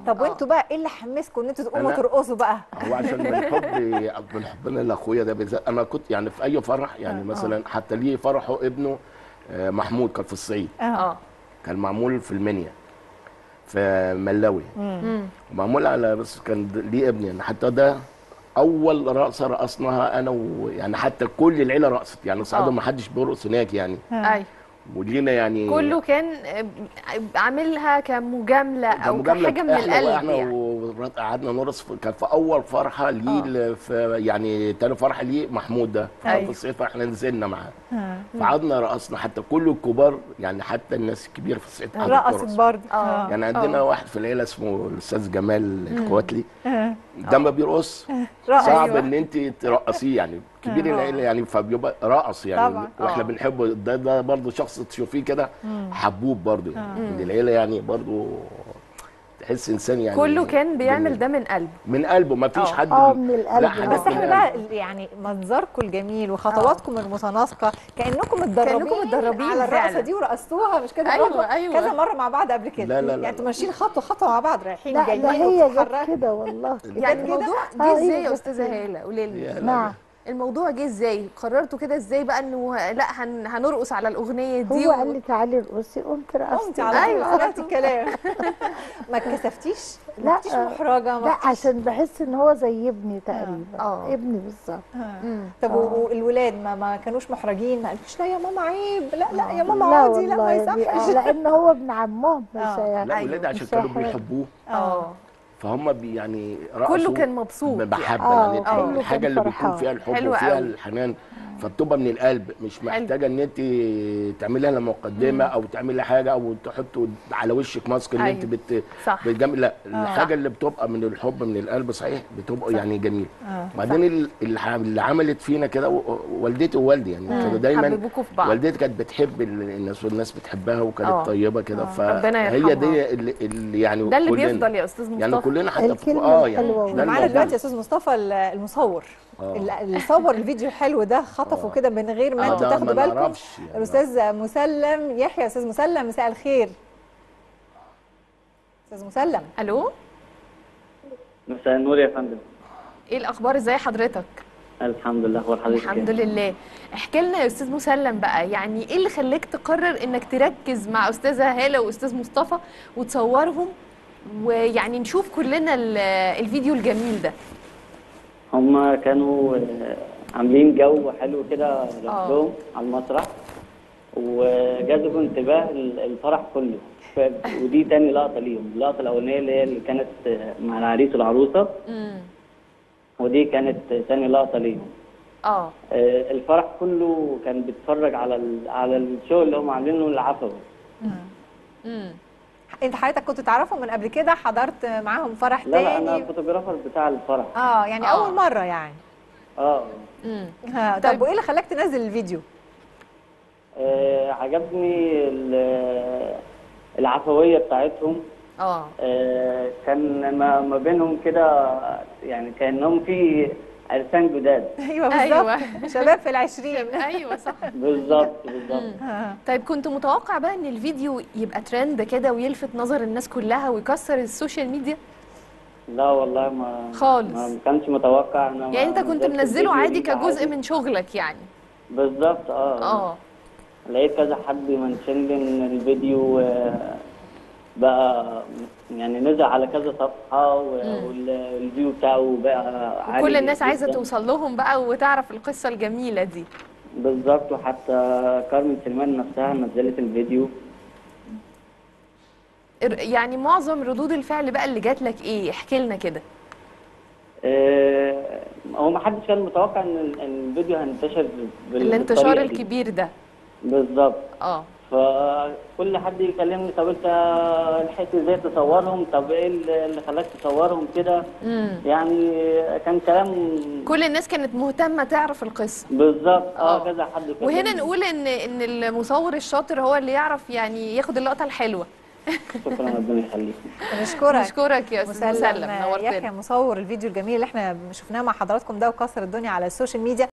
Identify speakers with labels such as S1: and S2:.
S1: طب
S2: آه.
S1: وانتوا بقى ايه اللي حمسكم ان انتوا تقوموا
S3: أنا-
S1: ترقصوا بقى
S3: هو عشان من حبي من حبنا لاخويا ده بالذات انا كنت يعني في اي فرح يعني مثلا حتى ليه فرحه ابنه آه، محمود كان في الصعيد
S2: اه
S3: كان معمول في المنيا في ملاوي معمول على بس كان ليه ابني يعني حتى ده اول رقصه رقصناها انا ويعني حتى كل العيله رقصت يعني الصعيد
S2: آه.
S3: ما حدش بيرقص هناك يعني
S2: ايوه
S3: ولينا يعني
S2: كله كان آه، عاملها كمجامله
S3: ده
S2: او
S3: مجاملة
S2: كحاجه من
S3: احنا
S2: القلب
S3: واحنا
S2: يعني
S3: وقعدنا نرقص في- كان في اول فرحه ليه ل- في يعني تاني فرحه ليه محمود ده كان
S2: أيوة.
S3: في الصيف احنا نزلنا معاه فقعدنا رقصنا حتى كل الكبار يعني حتى الناس الكبيره في الصعيد قعدت
S1: رقصت
S3: ترقص.
S1: برضه
S2: آه.
S3: يعني عندنا واحد في العيله اسمه الاستاذ جمال الكواتلي
S1: آه.
S3: ده ما بيرقص
S1: رقص.
S3: صعب
S1: أيوة.
S3: ان انت ترقصيه يعني كبير العيله يعني فبيبقى رقص يعني
S1: طبعاً.
S3: واحنا
S2: آه.
S3: بنحبه ده ده برضه شخص تشوفيه كده حبوب برضه يعني من العيله يعني برضه تحس انسان يعني
S2: كله كان بيعمل
S3: من-
S2: ده من قلبه
S3: من قلبه ما فيش
S2: آه.
S3: حد
S4: اه من القلب
S3: لا حاجات
S1: بس
S3: من
S1: احنا
S3: القلب.
S1: بقى يعني منظركم الجميل وخطواتكم المتناسقه كانكم متدربين
S2: كأنكم متدربين
S1: على الرقصه
S2: فعلا.
S1: دي ورقصتوها مش كده
S2: أيوة،
S1: برضه
S2: أيوة.
S1: كذا مره مع بعض قبل كده
S3: لا، لا، لا،
S1: يعني انتوا
S3: لا.
S1: ماشيين خطوه خطوه مع بعض رايحين
S4: لا
S1: جايين
S4: لا هي جت
S1: وبتتحركوا.
S4: كده والله
S2: يعني
S1: كده؟
S2: الموضوع
S4: آه،
S2: جه
S4: هي
S2: ازاي يا
S4: جت
S2: استاذه
S4: كده.
S2: هاله قولي لي
S3: يا لا،
S4: نعم
S2: الموضوع جه ازاي قررتوا كده ازاي بقى انه لا هن... هنرقص على الاغنيه دي
S4: هو قال لي تعالي ارقصي قمت رقصت
S1: قمتي على طول
S2: أيوة.
S1: سمعتي الكلام ما اتكسفتيش ما
S4: لا،
S1: كنتيش محرجه ما
S4: لا
S1: كنتيش-
S4: عشان بحس ان هو زي ابني تقريبا
S2: آه.
S4: ابني بالظبط
S2: مم.
S1: طب و- والولاد ما ما كانوش محرجين ما قالوش لا يا ماما عيب لا لا يا ماما
S4: لا
S1: عادي لا ما
S4: والله دي-
S1: يصحش
S4: آه، لان هو ابن عمهم مش
S1: آه.
S4: هي-
S3: لا
S2: أيوة.
S3: ولادي عشان
S4: مش
S3: كانوا
S4: هيحرق.
S3: بيحبوه
S2: اه
S3: فهم بي يعني رقصوا
S2: كله كان مبسوط
S3: بمحبه
S4: آه،
S3: يعني
S2: كله
S3: الحاجه
S4: كان
S3: اللي بيكون
S4: فرحان.
S3: فيها الحب
S2: حلوة
S3: وفيها
S2: قوي.
S3: الحنان فبتبقى من القلب مش محتاجه ان انت تعملي لها مقدمه او تعملي حاجه او تحطوا على وشك ماسك اللي انت
S2: أيوة.
S3: بت
S2: صح
S3: بتجمل لا الحاجه اللي بتبقى من الحب من القلب صحيح بتبقى يعني جميل
S1: آه.
S3: وبعدين ال- اللي ح- اللي عملت فينا كده و- والدتي ووالدي يعني كانوا دايما
S2: حببوكوا في بعض
S3: والدتي كانت بتحب ال- الناس والناس بتحبها وكانت
S2: آه.
S3: طيبه كده
S2: ربنا
S3: فهي
S2: يرحمها.
S3: دي اللي, اللي يعني
S2: ده اللي
S3: كلنا-
S2: بيفضل يا استاذ مصطفى
S3: يعني كلنا حتى في
S4: الكلمة
S3: اه
S4: الحلوة
S3: يعني
S4: والله.
S3: ده
S1: معانا
S3: الموضوع.
S1: دلوقتي يا استاذ مصطفى ال- المصور
S3: آه.
S1: ال- اللي صور الفيديو الحلو ده خطفه كده من غير ما
S3: آه،
S1: انتوا
S3: ده
S1: تاخدوا
S3: ما
S1: بالكم
S3: نعرفش يعني.
S1: الاستاذ مسلم يحيى استاذ مسلم مساء الخير استاذ مسلم
S2: الو
S5: مساء النور يا فندم
S2: ايه الاخبار ازاي حضرتك
S5: الحمد لله اخبار حضرتك
S2: الحمد
S5: إيه؟
S2: لله احكي لنا يا استاذ مسلم بقى يعني ايه اللي خلاك تقرر انك تركز مع استاذه هاله واستاذ مصطفى وتصورهم ويعني نشوف كلنا ال- الفيديو الجميل ده
S5: هم كانوا آه، عاملين جو حلو كده لوحدهم على المسرح وجذبوا انتباه ال- الفرح كله ف- ودي تاني لقطه ليهم اللقطه الاولانيه اللي هي اللي كانت آه، مع العريس والعروسه
S2: امم
S5: ودي كانت آه، تاني لقطه ليهم
S2: اه
S5: آه، الفرح كله كان بيتفرج على ال- على الشو اللي هم عاملينه العفوي
S2: امم
S1: انت حضرتك كنت تعرفهم من قبل كده حضرت معاهم فرح
S5: لا لا انا
S1: تاني
S5: الفوتوغرافر بتاع الفرح
S1: اه يعني
S2: آه.
S1: اول مره يعني
S5: اه
S2: امم
S1: ها
S2: طيب.
S1: طب وايه اللي خلاك تنزل الفيديو
S5: آه، عجبني ال- العفوية بتاعتهم
S2: اه
S5: آه، كان ما ما بينهم كده يعني كأنهم في عرسان جداد
S1: ايوه بالظبط
S2: أيوة.
S1: شباب في العشرين
S2: ايوه صح
S5: بالظبط بالظبط
S1: ها.
S2: طيب كنت متوقع بقى ان الفيديو يبقى ترند كده ويلفت نظر الناس كلها ويكسر السوشيال ميديا
S5: لا والله ما
S2: خالص.
S5: ما كانش متوقع انا
S2: يعني انت كنت
S5: نزلت
S2: منزله
S5: الفيديو
S2: عادي
S5: ده
S2: كجزء
S5: عادي.
S2: من شغلك يعني
S5: بالظبط اه
S2: اه
S5: لقيت كذا حد منشن لي ان الفيديو آه، بقى يعني نزل على كذا صفحة و- وال- والفيو بتاعه بقى عالي
S2: وكل الناس عايزه
S5: جداً.
S2: توصل لهم بقى وتعرف القصه الجميله دي
S5: بالظبط وحتى كارmen سليمان نفسها نزلت الفيديو
S2: ار- يعني معظم ردود الفعل بقى اللي جات لك ايه احكي لنا كده
S5: آه، هو ما حدش كان متوقع ان ال- إن الفيديو هينتشر بال-
S2: الانتشار
S5: بالطريقة دي.
S2: الكبير ده
S5: بالظبط
S2: اه
S5: فكل حد يكلمني طب انت لحقت ازاي تصورهم طب ايه اللي اللي خلاك تصورهم كده
S2: امم
S5: يعني كان كلام
S2: كل الناس كانت مهتمه تعرف القصه
S5: بالظبط
S2: آه.
S5: اه كذا حد كلمني.
S2: وهنا نقول ان ان المصور الشاطر هو اللي يعرف يعني ياخد اللقطه الحلوه
S5: شكرا ربنا يخليك
S1: بنشكرك
S2: نشكرك يا استاذ مسلم
S1: يحيى
S2: نورتنا
S1: مصور الفيديو الجميل اللي احنا شفناه مع حضراتكم ده وكسر الدنيا على السوشيال ميديا